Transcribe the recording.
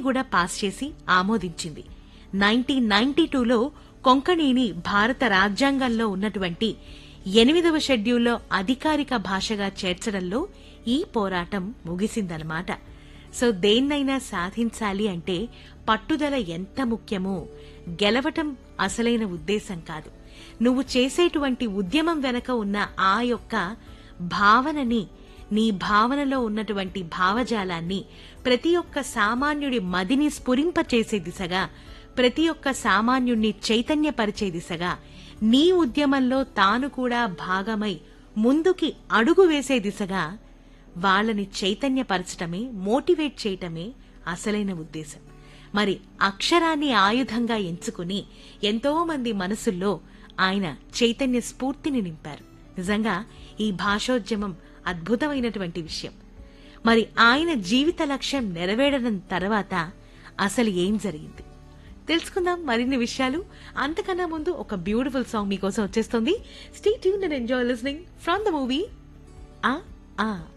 కూడా పాస్ చేసి ఆమోదించింది నైన్టీన్ నైన్టీ టూలో కొంకణిని భారత రాజ్యాంగంలో ఉన్నటువంటి ఎనిమిదవ షెడ్యూల్లో అధికారిక భాషగా చేర్చడంలో ఈ పోరాటం ముగిసిందనమాట సో దేన్నైనా సాధించాలి అంటే పట్టుదల ఎంత ముఖ్యమో గెలవటం అసలైన ఉద్దేశం కాదు నువ్వు చేసేటువంటి ఉద్యమం వెనక ఉన్న ఆ యొక్క భావనని నీ భావనలో ఉన్నటువంటి భావజాలాన్ని ప్రతి ఒక్క సామాన్యుడి మదిని స్ఫురింపచేసే దిశగా ప్రతి ఒక్క సామాన్యుణ్ణి చైతన్యపరిచే దిశగా నీ ఉద్యమంలో తాను కూడా భాగమై ముందుకి అడుగు వేసే దిశగా వాళ్ళని చైతన్యపరచటమే మోటివేట్ చేయటమే అసలైన ఉద్దేశం మరి అక్షరాన్ని ఆయుధంగా ఎంచుకుని ఎంతో మంది మనసుల్లో ఆయన చైతన్య స్ఫూర్తిని నింపారు నిజంగా ఈ భాషోద్యమం అద్భుతమైనటువంటి విషయం మరి ఆయన జీవిత లక్ష్యం నెరవేరడం తర్వాత అసలు ఏం జరిగింది తెలుసుకుందాం మరిన్ని విషయాలు అంతకన్నా ముందు ఒక బ్యూటిఫుల్ సాంగ్ మీకోసం వచ్చేస్తుంది stay tune and enjoy listening from the movie ఆ ఆ